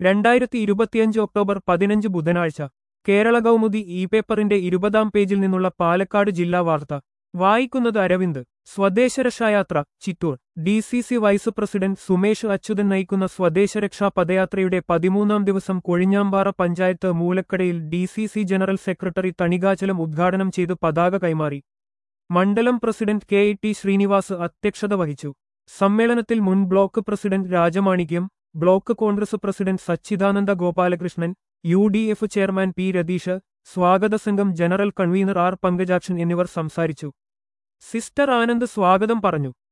രണ്ടായിരത്തി ഇരുപത്തിയഞ്ച് ഒക്ടോബർ പതിനഞ്ച് ബുധനാഴ്ച കേരള കൗമുദി ഇ പേപ്പറിന്റെ ഇരുപതാം പേജിൽ നിന്നുള്ള പാലക്കാട് ജില്ലാ വാർത്ത വായിക്കുന്നത് അരവിന്ദ് സ്വദേശരക്ഷായാത്ര Chittur D C C vice president Sumesh Achuthan നയിക്കുന്ന സ്വദേശരക്ഷാ പദയാത്രയുടെ പതിമൂന്നാം ദിവസം കൊഴിഞ്ഞാമ്പാറ പഞ്ചായത്ത് മൂലക്കടയിൽ D C C general secretary Thanikachalam ഉദ്ഘാടനം ചെയ്ത് പതാക കൈമാറി മണ്ഡലം പ്രസിഡന്റ് കെ ടി ശ്രീനിവാസ് അധ്യക്ഷത വഹിച്ചു സമ്മേളനത്തിൽ മുൻ block president Rajamanikyam block Congress president Sachidananda Gopalakrishnan U D F chairman P Ratheesh സ്വാഗത സംഘം ജനറൽ കൺവീനർ ആർ പങ്കജാക്ഷൻ എന്നിവർ സംസാരിച്ചു സിസ്റ്റർ ആനന്ദ് സ്വാഗതം പറഞ്ഞു